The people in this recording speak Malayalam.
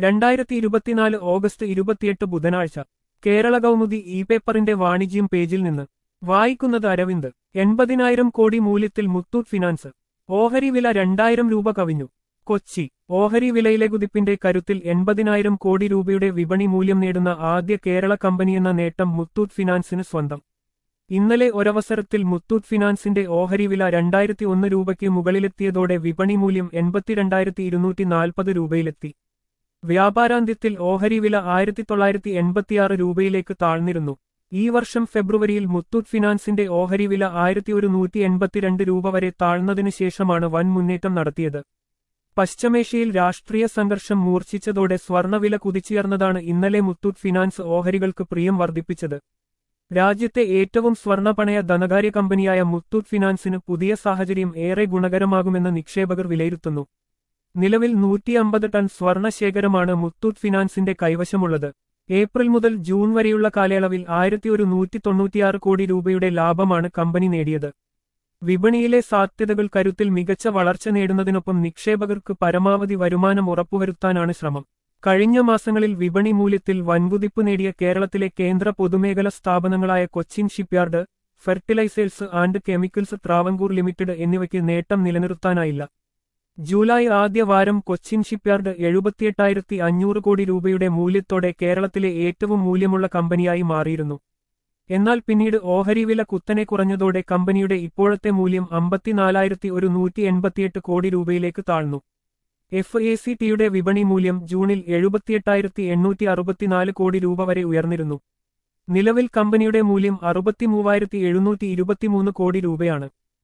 രണ്ടായിരത്തി ഇരുപത്തിനാല് ഓഗസ്റ്റ് ഇരുപത്തിയെട്ട് ബുധനാഴ്ച കേരള കൗമുദി ഇ പേപ്പറിന്റെ വാണിജ്യം പേജിൽ നിന്ന് വായിക്കുന്നത് അരവിന്ദ് എൺപതിനായിരം കോടി മൂല്യത്തിൽ മുത്തൂറ്റ് ഫിനാൻസ് ഓഹരി വില രണ്ടായിരം രൂപ കവിഞ്ഞു കൊച്ചി ഓഹരി വിലയിലെ കുതിപ്പിന്റെ കരുത്തിൽ എൺപതിനായിരം കോടി രൂപയുടെ വിപണി മൂല്യം നേടുന്ന ആദ്യ കേരള കമ്പനിയെന്ന നേട്ടം മുത്തൂറ്റ് ഫിനാൻസിന് സ്വന്തം ഇന്നലെ ഒരവസരത്തിൽ മുത്തൂറ്റ് ഫിനാൻസിന്റെ ഓഹരി വില രണ്ടായിരത്തി ഒന്ന് രൂപയ്ക്ക് മുകളിലെത്തിയതോടെ വിപണി മൂല്യം എൺപത്തിരണ്ടായിരത്തി ഇരുന്നൂറ്റി നാൽപ്പത് രൂപയിലെത്തി വ്യാപാരാന്ത്യത്തിൽ ഓഹരി വില ആയിരത്തി തൊള്ളായിരത്തി എൺപത്തിയാറ് രൂപയിലേക്ക് താഴ്ന്നിരുന്നു ഈ വർഷം ഫെബ്രുവരിയിൽ മുത്തൂറ്റ് ഫിനാൻസിന്റെ ഓഹരി വില ആയിരത്തി ഒരു നൂറ്റി എൺപത്തിരണ്ട് രൂപ വരെ താഴ്ന്നതിനു ശേഷമാണ് വൻ മുന്നേറ്റം നടത്തിയത് പശ്ചിമേഷ്യയിൽ രാഷ്ട്രീയ സംഘർഷം മൂർച്ഛിച്ചതോടെ സ്വർണവില കുതിച്ചുയർന്നതാണ് ഇന്നലെ മുത്തൂറ്റ് ഫിനാൻസ് ഓഹരികൾക്ക് പ്രിയം വർദ്ധിപ്പിച്ചത് രാജ്യത്തെ ഏറ്റവും സ്വർണപണയ ധനകാര്യ കമ്പനിയായ മുത്തൂറ്റ് ഫിനാൻസിന് പുതിയ സാഹചര്യം ഏറെ ഗുണകരമാകുമെന്ന് നിക്ഷേപകർ വിലയിരുത്തുന്നു നിലവിൽ നൂറ്റിയമ്പത് ടൺ സ്വർണ ശേഖരമാണ് മുത്തൂറ്റ് ഫിനാൻസിന്റെ കൈവശമുള്ളത് ഏപ്രിൽ മുതൽ ജൂൺ വരെയുള്ള കാലയളവിൽ ആയിരത്തി ഒരു നൂറ്റി തൊണ്ണൂറ്റിയാറ് കോടി രൂപയുടെ ലാഭമാണ് കമ്പനി നേടിയത് വിപണിയിലെ സാധ്യതകൾ കരുത്തിൽ മികച്ച വളർച്ച നേടുന്നതിനൊപ്പം നിക്ഷേപകർക്ക് പരമാവധി വരുമാനം ഉറപ്പുവരുത്താനാണ് ശ്രമം കഴിഞ്ഞ മാസങ്ങളിൽ വിപണി മൂല്യത്തിൽ വൻകുതിപ്പ് നേടിയ കേരളത്തിലെ കേന്ദ്ര പൊതുമേഖല സ്ഥാപനങ്ങളായ Cochin shipyard fertilisers and chemicals Travancore limited എന്നിവയ്ക്ക് നേട്ടം നിലനിർത്താനായില്ല ജൂലൈ ആദ്യ വാരം കൊച്ചിൻ ഷിപ്പ്യാർഡ് എഴുപത്തിയെട്ടായിരത്തി അഞ്ഞൂറ് കോടി രൂപയുടെ മൂല്യത്തോടെ കേരളത്തിലെ ഏറ്റവും മൂല്യമുള്ള കമ്പനിയായി മാറിയിരുന്നു എന്നാൽ പിന്നീട് ഓഹരി വില കുത്തനെ കുറഞ്ഞതോടെ കമ്പനിയുടെ ഇപ്പോഴത്തെ മൂല്യം അമ്പത്തിനാലായിരത്തി ഒരു നൂറ്റി എൺപത്തിയെട്ട് കോടി രൂപയിലേക്ക് താഴ്ന്നു എഫ് എ സി ടിയുടെ വിപണി മൂല്യം ജൂണിൽ എഴുപത്തിയെട്ടായിരത്തി എണ്ണൂറ്റി അറുപത്തിനാല് കോടി രൂപ വരെ ഉയർന്നിരുന്നു നിലവിൽ കമ്പനിയുടെ മൂല്യം അറുപത്തിമൂവായിരത്തി എഴുന്നൂറ്റി ഇരുപത്തിമൂന്ന് കോടി രൂപയാണ്